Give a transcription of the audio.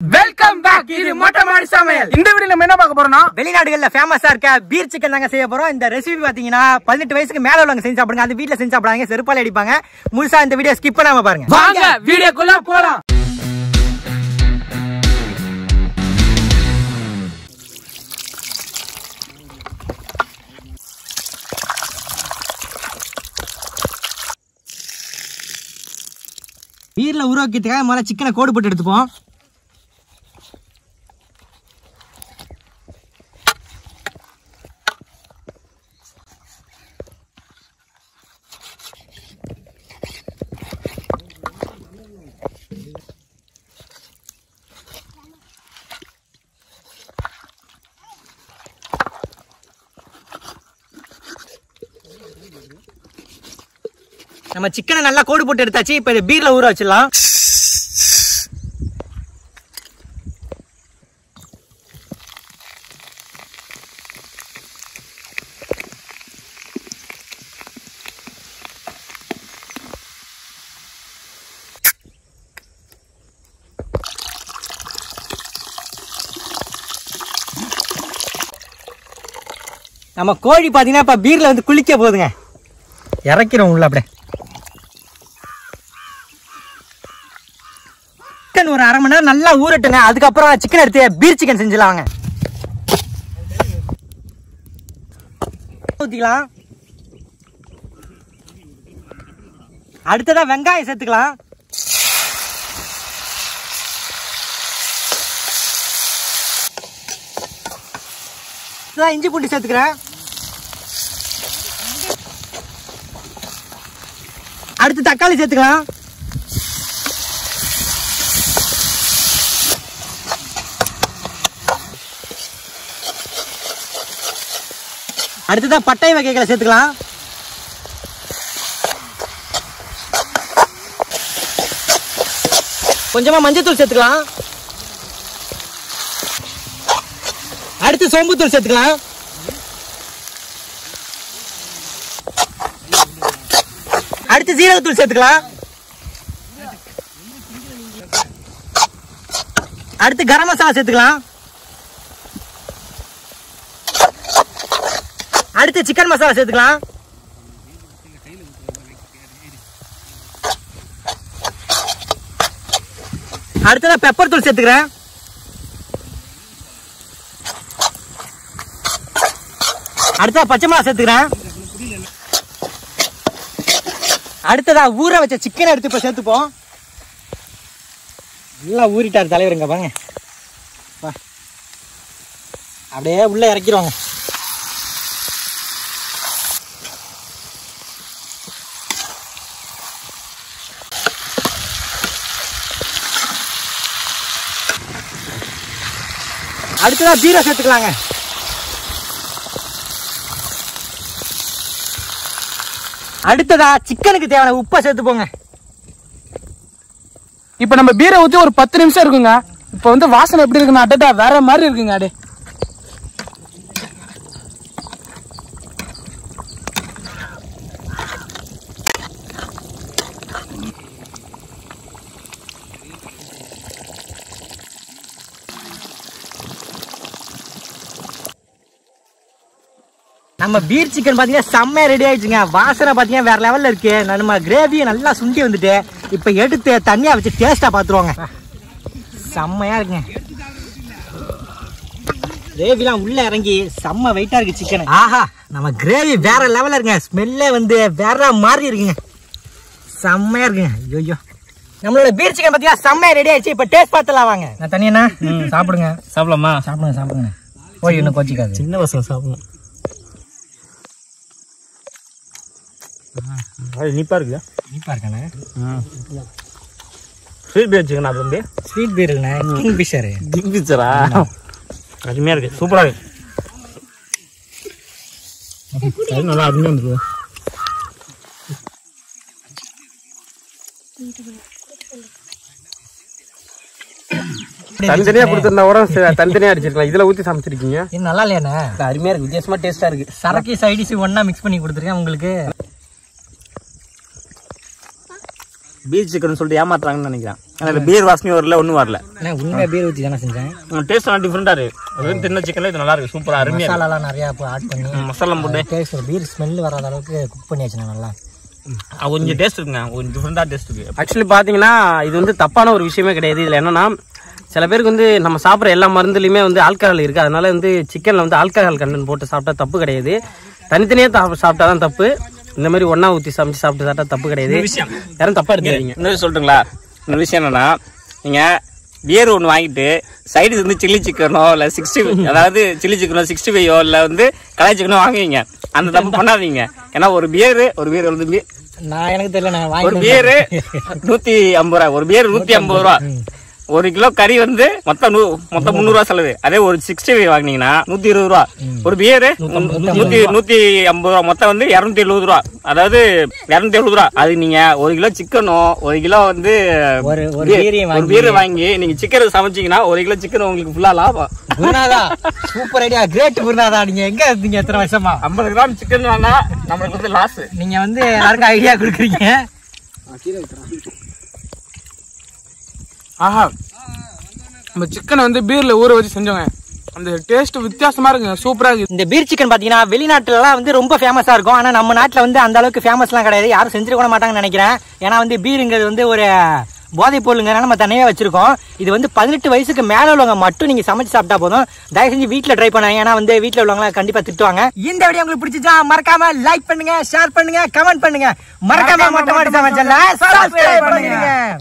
Welcome back இது மொட்டை மாடி சமையல் இந்த வீடியோ நம்ம என்ன பார்க்க போறோம்னா வெளிநாடுகள்ல ஃபேமஸா இருக்க பீர் சிக்கன் தாங்க செய்ய போறோம் இந்த ரெசிபி பாத்தீங்கன்னா பதினெட்டு வயசுக்கு மேல உள்ளவங்க செஞ்சு சாப்பிடுங்க அது வீட்ல செஞ்சு சாப்பிடுறாங்க செருப்பால அடிப்பாங்க முழுசா இந்த வீடியோ ஸ்கிப் பண்ணாம பாருங்க வாங்க வீடியோக்குள்ள போலாம் பீர்ல உருவாக்கிறதுக்காக முதல்ல சிக்கனை கோடு போட்டு எடுத்துப்போம் நம்ம சிக்கனை நல்லா கோடு போட்டு எடுத்தாச்சு இப்ப இதை பீர்ல ஊற வச்சிடலாம் நம்ம கோழி பாத்தீங்கன்னா இப்ப பீர்ல வந்து குளிக்க போகுதுங்க இறக்கிறோம் உள்ள அப்படியே சிக்கன் ஒரு அரை மணி நேரம் நல்லா ஊறட்டுங்க அதுக்கப்புறம் சிக்கன் எடுத்து பீர் சிக்கன் செஞ்சுலாம் வாங்க ஊத்திக்கலாம் அடுத்ததா வெங்காயம் சேர்த்துக்கலாம் அடுத்ததா இஞ்சி பூண்டு சேர்த்துக்கிறேன் அடுத்து தக்காளி சேர்த்துக்கலாம் அடுத்ததா பட்டை வகைகளை சேர்த்துக்கலாம் கொஞ்சமா மஞ்சத்தூள் சேர்த்துக்கலாம் அடுத்து சோம்புத்தூள் சேர்த்துக்கலாம் அடுத்து ஜீரகத்தூள் சேர்த்துக்கலாம் அடுத்து கரம் மசாலா சேர்த்துக்கலாம் அடுத்து சிக்கன் மசாலா சேர்த்துக்கலாம் அடுத்ததா பெப்பர் தூள் சேர்த்துக்கிறேன் அடுத்ததா பச்சை மிளகா சேர்த்துக்கிறேன் அடுத்ததா ஊற வச்ச சிக்கன் எடுத்து இப்ப சேர்த்துப்போம் நல்லா ஊறிட்டார் தலைவருங்க பாருங்க வா. அப்படியே உள்ள இறக்கிடுவாங்க அடுத்ததா பீரை சேர்த்துக்கலாங்க அடுத்ததா சிக்கனுக்கு தேவையான உப்பை சேர்த்துப்போங்க இப்ப நம்ம பீரை ஊத்தி ஒரு பத்து நிமிஷம் இருக்குங்க இப்ப வந்து வாசனை எப்படி இருக்குன்னா அடடா வேற மாதிரி இருக்குங்க அடே நம்ம பீர் சிக்கன் பாத்தீங்கன்னா செம்மையா ரெடி ஆயிடுச்சுங்க வாசனை பாத்தீங்கன்னா வேற லெவல்ல இருக்கு நம்ம கிரேவியை நல்லா சுண்டி வந்துட்டு இப்ப எடுத்து தண்ணியா வச்சு டேஸ்டா பாத்துருவாங்க செம்மையா இருக்குங்க கிரேவிலாம் உள்ள இறங்கி செம்ம வெயிட்டா இருக்கு சிக்கன் ஆஹா நம்ம கிரேவி வேற லெவல்ல இருக்குங்க ஸ்மெல்லே வந்து வேற மாதிரி இருக்குங்க செம்மையா இருக்குங்க ஐயோ நம்மளோட பீர் சிக்கன் பாத்தீங்கன்னா செம்மையா ரெடி ஆயிடுச்சு இப்ப டேஸ்ட் பார்த்துலாம் வாங்க நான் தனியா சாப்பிடுங்க சாப்பிடலாமா சாப்பிடுங்க சாப்பிடுங்க போய் இன்னும் கோச்சிக்காது சின்ன பசங்க சாப்பிடணும் அது இனிப்பா இருக்கு இனிப்பா இருக்கானே ஸ்வீட் பீர் வச்சுக்கண்ணா தம்பி ஸ்வீட் பீர் இருக்குண்ணே கிங் ஃபிஷரு கிங் பிக்சரா அருமையா இருக்கு சூப்பரா இருக்கு அது நல்லா அருமையா வந்துருக்கு தனித்தனியா கொடுத்திருந்தா கூட சரி, தனித்தனியா அடிச்சிருக்கலாம் இதுல ஊத்தி சமைச்சிருக்கீங்க இது நல்லா இல்லையாண்ணே அருமையா இருக்கு வித்தியாசமா டேஸ்டா இருக்கு சரக்கு சைடிஸ் ஒண்ணா மிக்ஸ் பண்ணி கொடுத்துருக்கேன் உங்களுக்கு பீச் சிக்கன் சொல்லிட்டு ஏமாத்துறாங்கன்னு நினைக்கிறேன் அதில் பீர் வாசனையும் வரல ஒன்றும் வரல நான் உண்மையாக பீர் ஊற்றி தானே செஞ்சேன் டேஸ்ட் நல்லா டிஃப்ரெண்டாக இருக்கு அது வந்து தின்ன சிக்கன்ல இது நல்லா இருக்கு சூப்பராக அருமையாக இருக்கு மசாலாலாம் நிறையா ஆட் பண்ணி ம், மசாலா போட்டு டேஸ்ட் பீர் ஸ்மெல் வராத அளவுக்கு குக் பண்ணி வச்சுனேன் நல்லா அது கொஞ்சம் டேஸ்ட் இருக்குங்க கொஞ்சம் டிஃப்ரெண்டாக டேஸ்ட் இருக்கு ஆக்சுவலி பார்த்தீங்கன்னா இது வந்து தப்பான ஒரு விஷயமே கிடையாது இதில் என்னன்னா சில பேருக்கு வந்து நம்ம சாப்பிட்ற எல்லா மருந்துலையுமே வந்து ஆல்கஹால் இருக்குது அதனால வந்து சிக்கனில் வந்து ஆல்கஹால் கண்டென்ட் போட்டு சாப்பிட்டா தப்பு கிடையாது தனித்தனியாக சாப்பிட்டா தான் தப்பு இந்த மாதிரி ஒன்றா ஊற்றி சமைச்சு சாப்பிட்டு சாப்பிட்டா தப்பு கிடையாது யாரும் தப்பாக எடுத்துக்கிறீங்க இன்னொரு சொல்லட்டுங்களா இன்னொரு விஷயம் என்னன்னா நீங்க பியர் ஒன்று வாங்கிட்டு சைடு வந்து சில்லி சிக்கனோ இல்லை சிக்ஸ்டி அதாவது சில்லி சிக்கனோ சிக்ஸ்டி ஃபைவோ இல்லை வந்து கலாய் சிக்கனோ வாங்குவீங்க அந்த தப்பு பண்ணாதீங்க ஏன்னா ஒரு பியர் ஒரு பியர் வந்து beer- நான் எனக்கு தெரியல நான் ஒரு வாங்கி பியரு நூத்தி ஐம்பது ரூபா ஒரு பியர் நூத்தி ஐம்பது ரூபா ஒரு கிலோ கறி வந்து மொத்தம் நூ மொத்தம் முந்நூறு ரூபா செலவு அதே ஒரு சிக்ஸ்டி ஃபைவ் வாங்கினீங்கன்னா நூத்தி இருபது ரூபா ஒரு பியரு நூத்தி நூத்தி ஐம்பது ரூபா மொத்தம் வந்து இருநூத்தி எழுபது ரூபா அதாவது இருநூத்தி எழுபது ரூபா அது நீங்க ஒரு கிலோ சிக்கனும் ஒரு கிலோ வந்து ஒரு ஒரு beer- பீரையும் ஒரு வாங்கி பீரை வாங்கி நீங்க சிக்கன் சமைச்சீங்கன்னா ஒரு கிலோ சிக்கன் உங்களுக்கு ஃபுல்லா லாபம் குருநாதா சூப்பர் ஐடியா கிரேட் குருநாதா நீங்க எங்க இருந்தீங்க எத்தனை வருஷமா ஐம்பது கிராம் சிக்கன் வாங்கினா நம்மளுக்கு வந்து லாஸ் நீங்க வந்து எல்லாருக்கும் ஐடியா கொடுக்குறீங்க ஆஹா நம்ம சிக்கனை வந்து பீர்ல ஊற வச்சு செஞ்சோங்க அந்த டேஸ்ட் வித்தியாசமா இருக்குங்க சூப்பரா இருக்கு இந்த பீர் சிக்கன் பாத்தீங்கன்னா வெளிநாட்டுலலாம் வந்து ரொம்ப ஃபேமஸா இருக்கும் ஆனா நம்ம நாட்டுல வந்து அந்த அளவுக்கு ஃபேமஸ்லாம் கிடையாது யாரும் செஞ்சிருக்க கூட மாட்டாங்கன்னு நினைக்கிறேன் ஏன்னா வந்து பீருங்கிறது வந்து ஒரு போதைப் பொருளுங்கிறனால நம்ம தனியாக வச்சிருக்கோம் இது வந்து பதினெட்டு வயசுக்கு மேல உள்ளவங்க மட்டும் நீங்க சமைச்சு சாப்பிட்டா போதும் தயவு செஞ்சு வீட்ல ட்ரை பண்ணாங்க ஏன்னா வந்து வீட்ல உள்ளவங்க கண்டிப்பா திட்டுவாங்க இந்த வீடியோ உங்களுக்கு பிடிச்சிச்சா மறக்காம லைக் பண்ணுங்க ஷேர் பண்ணுங்க கமெண்ட் பண்ணுங்க மறக்காம மொட்டை மாடி சமைச்சல சப்ஸ்கிரைப் பண்ணுங்க